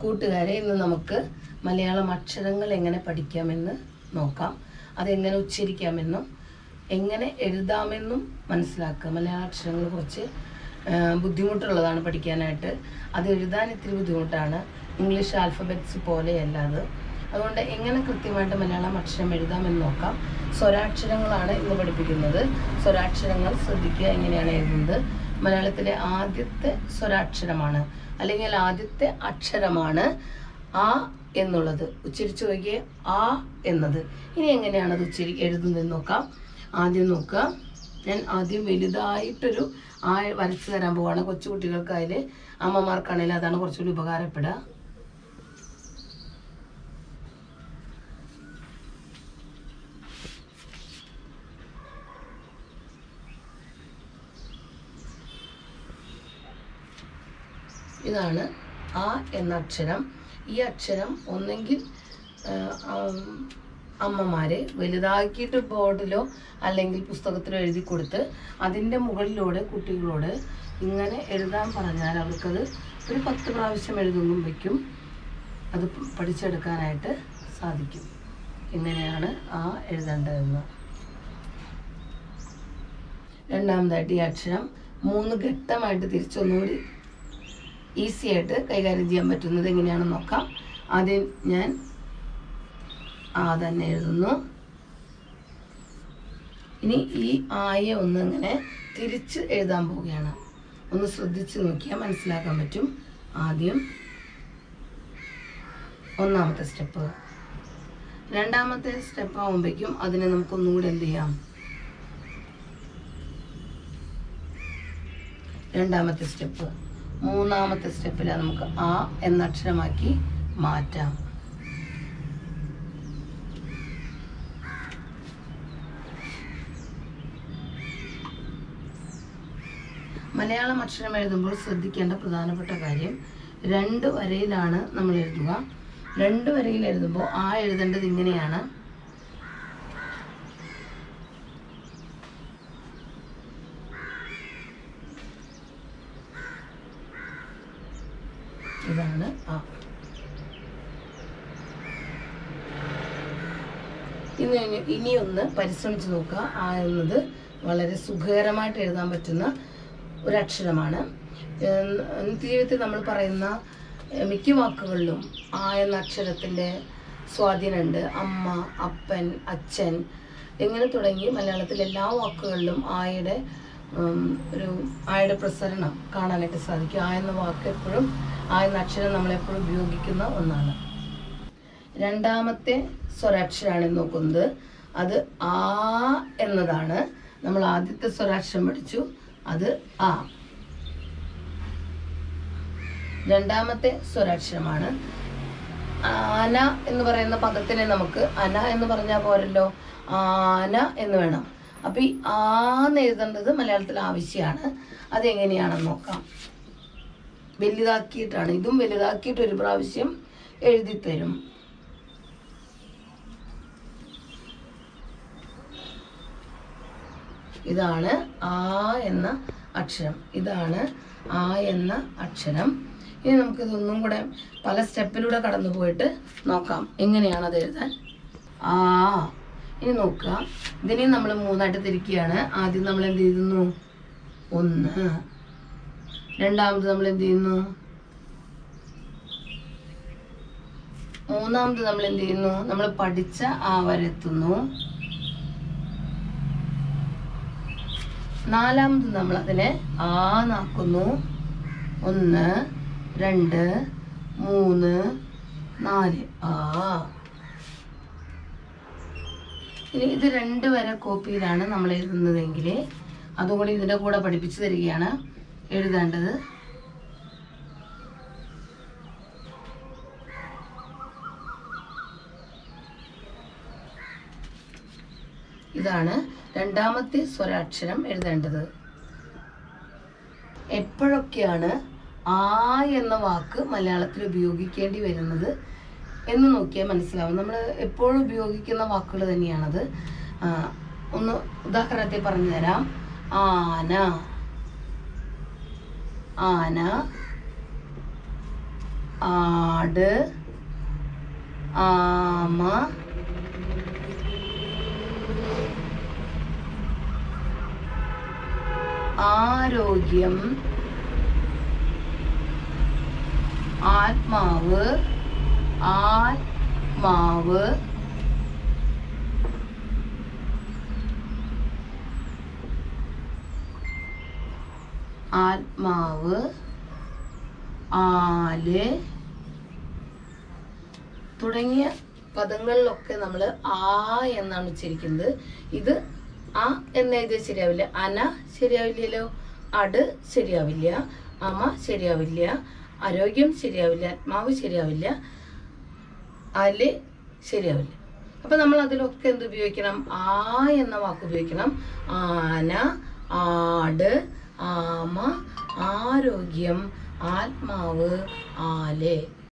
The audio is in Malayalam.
കൂട്ടുകാരെ ഇന്ന് നമുക്ക് മലയാളം അക്ഷരങ്ങൾ എങ്ങനെ പഠിക്കാമെന്ന് നോക്കാം അതെങ്ങനെ ഉച്ചരിക്കാമെന്നും എങ്ങനെ എഴുതാമെന്നും മനസ്സിലാക്കുക മലയാള അക്ഷരങ്ങൾ കുറച്ച് ആ, ബുദ്ധിമുട്ടുള്ളതാണ് പഠിക്കാനായിട്ട് അത് എഴുതാൻ ഇത്തിരി ബുദ്ധിമുട്ടാണ് ഇംഗ്ലീഷ് ആൽഫബറ്റ്സ് പോലെയല്ല അത് അതുകൊണ്ട് എങ്ങനെ കൃത്യമായിട്ട് മലയാളം അക്ഷരം എഴുതാമെന്ന് നോക്കാം സ്വരാക്ഷരങ്ങളാണ് ഇന്ന് പഠിപ്പിക്കുന്നത് സ്വരാക്ഷരങ്ങൾ ശ്രദ്ധിക്കുക എങ്ങനെയാണ് എഴുതുന്നത് മലയാളത്തിലെ ആദ്യത്തെ സ്വരാക്ഷരമാണ് അല്ലെങ്കിൽ ആദ്യത്തെ അക്ഷരമാണ് ആ എന്നുള്ളത് ഉച്ചരിച്ചു നോക്കിയേ ആ എന്നത് ഇനി എങ്ങനെയാണ് അത് ഉച്ചരി എഴുതുന്നതെന്ന് നോക്കാം ആദ്യം നോക്കുക ഞാൻ ആദ്യം വലുതായിട്ടൊരു ആ വരച്ചു തരാൻ പോവാണ് കൊച്ചു കുട്ടികൾക്കായാലും അമ്മമാർക്കാണെങ്കിലും അതാണ് കുറച്ചുകൂടി ഉപകാരപ്പെടുക ഇതാണ് ആ എന്ന അക്ഷരം ഈ അക്ഷരം ഒന്നെങ്കിൽ ആ, ആം, അമ്മമാര് വലുതാക്കിയിട്ട് ബോർഡിലോ അല്ലെങ്കിൽ പുസ്തകത്തിലോ എഴുതി കൊടുത്ത് അതിൻ്റെ മുകളിലൂടെ കുട്ടികളോട് ഇങ്ങനെ എഴുതാൻ പറഞ്ഞാൽ അവർക്കത് ഒരു പത്ത് പ്രാവശ്യം എഴുതുമ്പോഴേക്കും അത് പഠിച്ചെടുക്കാനായിട്ട് സാധിക്കും ഇങ്ങനെയാണ് ആ എഴുതേണ്ടതെന്ന് രണ്ടാമതായിട്ട് ഈ അക്ഷരം മൂന്ന് ഘട്ടമായിട്ട് തിരിച്ചൊന്നുകൂടി ഈസി ആയിട്ട് കൈകാര്യം ചെയ്യാൻ പറ്റുന്നത് എങ്ങനെയാണെന്ന് നോക്കാം ആദ്യം ഞാൻ ആ തന്നെ എഴുതുന്നു ഇനി ഈ ആയ ഒന്ന് ഇങ്ങനെ തിരിച്ച് എഴുതാൻ പോവുകയാണ് ഒന്ന് ശ്രദ്ധിച്ച് നോക്കിയാൽ മനസ്സിലാക്കാൻ പറ്റും ആദ്യം ഒന്നാമത്തെ സ്റ്റെപ്പ് രണ്ടാമത്തെ സ്റ്റെപ്പ് ആകുമ്പോഴേക്കും അതിനെ നമുക്കൊന്നും കൂടെ എന്ത് ചെയ്യാം രണ്ടാമത്തെ സ്റ്റെപ്പ് മൂന്നാമത്തെ സ്റ്റെപ്പിൽ നമുക്ക് ആ എന്ന അക്ഷരമാക്കി മാറ്റാം മലയാളം അക്ഷരം എഴുതുമ്പോൾ ശ്രദ്ധിക്കേണ്ട പ്രധാനപ്പെട്ട കാര്യം രണ്ട് വരയിലാണ് നമ്മൾ എഴുതുക രണ്ട് വരയിൽ എഴുതുമ്പോൾ ആ എഴുതേണ്ടത് ഇങ്ങനെയാണ് ഇതാണ് ആ ഇനി ഇനിയൊന്ന് പരിശ്രമിച്ച് നോക്കുക ആ എന്നത് വളരെ സുഖകരമായിട്ട് എഴുതാൻ പറ്റുന്ന ഒരു അക്ഷരമാണ് ഏഹ് ജീവിതത്തിൽ നമ്മൾ പറയുന്ന ഏഹ് മിക്ക വാക്കുകളിലും ആ എന്ന അക്ഷരത്തിൻ്റെ സ്വാധീനമുണ്ട് അമ്മ അപ്പൻ അച്ഛൻ ഇങ്ങനെ തുടങ്ങി മലയാളത്തിൽ എല്ലാ വാക്കുകളിലും ആയുടെ ഉം, ഒരു ആയുടെ പ്രസരണം കാണാനായിട്ട് സാധിക്കും ആ എന്ന വാക്ക് എപ്പോഴും ആ എന്ന അക്ഷരം നമ്മളെപ്പോഴും ഉപയോഗിക്കുന്ന ഒന്നാണ് രണ്ടാമത്തെ സ്വരാക്ഷരമാണ് നോക്കുന്നത് അത് ആ എന്നതാണ് നമ്മൾ ആദ്യത്തെ സ്വരാക്ഷരം പഠിച്ചു അത് ആ രണ്ടാമത്തെ സ്വരാക്ഷരമാണ് ആന എന്ന് പറയുന്ന പദത്തിനെ നമുക്ക് അന എന്ന് പറഞ്ഞാൽ പോരല്ലോ ആന എന്ന് വേണം അപ്പൊ ഈ ആന്ന് എഴുതേണ്ടത് മലയാളത്തിൽ ആവശ്യമാണ് അതെങ്ങനെയാണെന്ന് നോക്കാം വലുതാക്കിയിട്ടാണ് ഇതും വലുതാക്കിയിട്ട് ഒരു പ്രാവശ്യം എഴുതി തരും ഇതാണ് ആ എന്ന അക്ഷരം ഇതാണ് ആ എന്ന അക്ഷരം ഇനി നമുക്കിതൊന്നും കൂടെ പല സ്റ്റെപ്പിലൂടെ കടന്നു പോയിട്ട് നോക്കാം എങ്ങനെയാണ് അത് എഴുതാൻ ആ ഇനി നോക്കുക ഇതിനെ നമ്മൾ മൂന്നായിട്ട് തിരിക്കുകയാണ് ആദ്യം നമ്മൾ എന്ത് ചെയ്യുന്നു ഒന്ന് രണ്ടാമത് നമ്മൾ എന്ത് ചെയ്യുന്നു മൂന്നാമത് നമ്മൾ എന്ത് ചെയ്യുന്നു നമ്മൾ പഠിച്ച ആ വരെത്തുന്നു നാലാമത് നമ്മൾ അതിനെ ആന്നാക്കുന്നു ഒന്ന് രണ്ട് മൂന്ന് നാല് ആ ഇനി ഇത് രണ്ട് വര കോപ്പിയിലാണ് നമ്മൾ എഴുതുന്നതെങ്കിൽ അതും കൂടി ഇതിൻ്റെ കൂടെ പഠിപ്പിച്ചു തരികയാണ് എഴുതേണ്ടത് ഇതാണ് രണ്ടാമത്തെ സ്വരാക്ഷരം എഴുതേണ്ടത് എപ്പോഴൊക്കെയാണ് ആ എന്ന വാക്ക് മലയാളത്തിൽ ഉപയോഗിക്കേണ്ടി വരുന്നത് എന്ന് നോക്കിയാൽ മനസ്സിലാവും നമ്മൾ എപ്പോഴും ഉപയോഗിക്കുന്ന വാക്കുകൾ തന്നെയാണത് ആ, ഒന്ന് ഉദാഹരണത്തിൽ പറഞ്ഞു തരാം ആന ആന ആട് ആമ ആരോഗ്യം ആത്മാവ് ആത്മാവ് ആത്മാവ് ആല് തുടങ്ങിയ പദങ്ങളിലൊക്കെ നമ്മൾ ആ എന്നാണ് ഉച്ചരിക്കുന്നത് ഇത് ആ എന്ന് എഴുതിയാൽ ശരിയാവില്ല അന ശരിയാവില്ലല്ലോ അട് ശരിയാവില്ല അമ ശരിയാവില്ല ആരോഗ്യം ശരിയാവില്ല ആത്മാവ് ശരിയാവില്ല അല് ശരിയാവില്ല അപ്പൊ നമ്മൾ അതിലൊക്കെ എന്ത് ഉപയോഗിക്കണം ആ എന്ന വാക്ക് ഉപയോഗിക്കണം ആന ആട് ആമ ആരോഗ്യം ആത്മാവ് ആല്